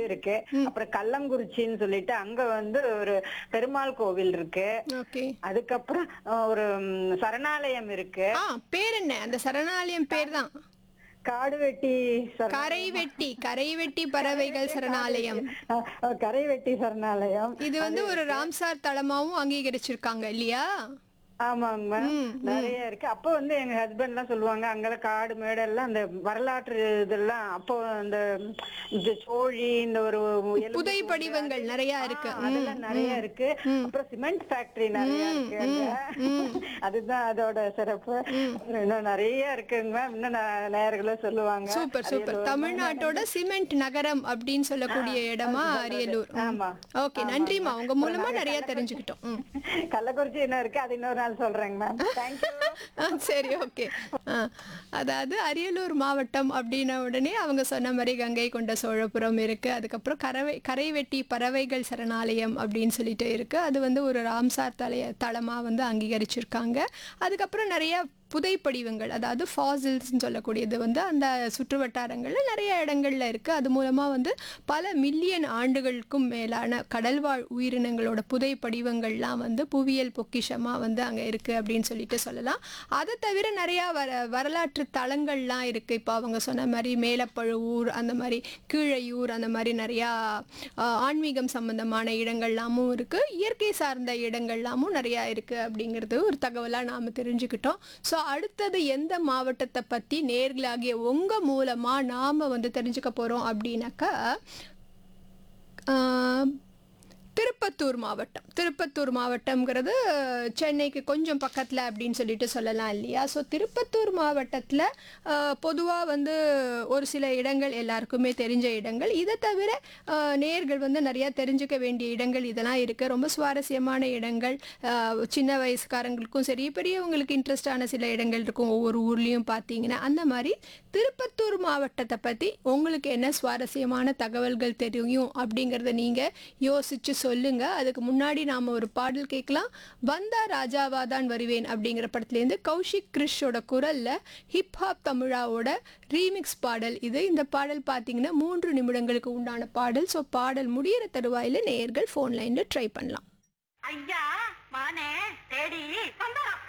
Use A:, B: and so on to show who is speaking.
A: இருக்கு அப்புறம் கள்ளங்குறிச்சின்னு சொல்லிட்டு அங்க வந்து ஒரு பெருமாள் கோவில் இருக்கு
B: ஓகே
A: அதுக்கப்புறம் அஹ், ஒரு ம், சரணாலயம் இருக்கு
B: ஆ பேர் என்ன அந்த சரணாலயம் பேர் தான்
A: காடு வெட்டி சரண-
B: கரைவெட்டி கரைவெட்டி பறவைகள் சரணாலயம்
A: அஹ், அஹ், கரைவெட்டி சரணாலயம்
B: இது வந்து ஒரு ராம்சார் தளமாவும் அங்கீகரிச்சிருக்காங்க இல்லையா
A: ஆமாங்க மேம் நிறைய இருக்கு அப்போ வந்து எங்க ஹஸ்பண்ட் எல்லாம் சொல்லுவாங்க அங்கெல்லாம் காடு மேடு எல்லாம் அந்த வரலாற்று இதெல்லாம் அப்போ அந்த இந்த சோழி இந்த ஒரு எலும்பு
B: புதை படிவங்கள் நிறைய இருக்கு
A: ஆ, அதெல்லாம் நிறைய இருக்கு அப்புறம் சிமெண்ட் ஃபேக்டரி நிறைய இருக்கு அங்க. அதுதான் அதோட சிறப்பு அப்புறம் இன்னும் நிறைய இருக்குங்க மேம் இன்னும் ந- நேயர்களும் சொல்லுவாங்க
B: சூப்பர் சூப்பர் தமிழ்நாட்டோட சிமெண்ட் நகரம் அப்படின்னு சொல்லக்கூடிய இடமா அரியலூர் ம்.
A: ஆமா.
B: ஓகே நன்றிமா உங்க மூலமா நிறைய தெரிஞ்சுக்கிட்டோம் ம்.
A: கள்ளக்குறிச்சி என்ன இருக்கு அது இன்னொரு நாள் சொல்றேங்க மேம் தேங்க்யூ
B: ஆ, சரி ஓகே அதாவது அரியலூர் மாவட்டம் அப்படின்ன உடனே அவங்க சொன்ன மாதிரி கங்கை கொண்ட சோழபுரம் இருக்கு அதுக்கப்புறம் கரவை கரைவெட்டி பறவைகள் சரணாலயம் அப்படின்னு சொல்லிட்டு இருக்கு அது வந்து ஒரு ராம்சார் தலைய தளமா வந்து அங்கீகரிச்சிருக்காங்க அதுக்கப்புறம் நிறைய புதைப்படிவங்கள் அதாவது ஃபாசில்ஸ்னு சொல்லக்கூடியது வந்து அந்த சுற்று வட்டாரங்களில் நிறைய இடங்கள்ல இருக்கு அது மூலமா வந்து பல மில்லியன் ஆண்டுகளுக்கும் மேலான கடல்வாழ் உயிரினங்களோட புதைப்படிவங்கள்லாம் வந்து புவியியல் பொக்கிஷமா வந்து அங்க இருக்கு அப்படின்னு சொல்லிட்டு சொல்லலாம் அதை தவிர நிறைய வர வரலாற்று தலங்கள்லாம் இருக்கு இப்போ அவங்க சொன்ன மாதிரி மேலப்பழுவூர் அந்த மாதிரி கீழையூர் அந்த மாதிரி நிறையா ஆஹ், ஆன்மீகம் சம்பந்தமான இடங்கள்லாமும் இருக்கு இயற்கை சார்ந்த இடங்கள்லாமும் நிறையா இருக்கு அப்படிங்கிறது ஒரு தகவலா நாம தெரிஞ்சுக்கிட்டோம் ஸோ அடுத்தது எந்த மாவட்டத்தை பத்தி நேர்களாகிய உங்க மூலமா நாம வந்து தெரிஞ்சுக்க போறோம் அப்படின்னாக்கா ஆஹ், திருப்பத்தூர் மாவட்டம் திருப்பத்தூர் மாவட்டம்ங்கிறது சென்னைக்கு கொஞ்சம் பக்கத்தில் அப்படின்னு சொல்லிட்டு சொல்லலாம் இல்லையா ஸோ திருப்பத்தூர் மாவட்டத்தில் பொதுவாக வந்து ஒரு சில இடங்கள் எல்லாருக்குமே தெரிஞ்ச இடங்கள் இதை தவிர ஆஹ், நேர்கள் வந்து நிறையா தெரிஞ்சுக்க வேண்டிய இடங்கள் இதெல்லாம் இருக்குது ரொம்ப சுவாரஸ்யமான இடங்கள் ஆஹ், சின்ன வயசுக்காரங்களுக்கும் சரி பெரியவங்களுக்கு இன்ட்ரெஸ்டான சில இடங்கள் இருக்கும் ஒவ்வொரு ஊர்லேயும் பார்த்தீங்கன்னா அந்த மாதிரி திருப்பத்தூர் மாவட்டத்தை பற்றி உங்களுக்கு என்ன சுவாரஸ்யமான தகவல்கள் தெரியும் அப்படிங்கிறத நீங்கள் யோசிச்சு சொல்லுங்க அதுக்கு முன்னாடி நாம ஒரு பாடல் கேட்கலாம் வந்தா ராஜாவா தான் வருவேன் அப்படிங்கிற படத்துலேருந்து கௌஷிக் கிறிஷோட குரல்ல ஹிப்ஹாப் தமிழாவோட ரீமிக்ஸ் பாடல் இது இந்த பாடல் பார்த்தீங்கன்னா மூன்று நிமிடங்களுக்கு உண்டான பாடல் ஸோ பாடல் முடியிற தருவாயில் நேயர்கள் ஃபோன் லைனில் ட்ரை பண்ணலாம்
C: ஐயா மானே தேடி வந்தா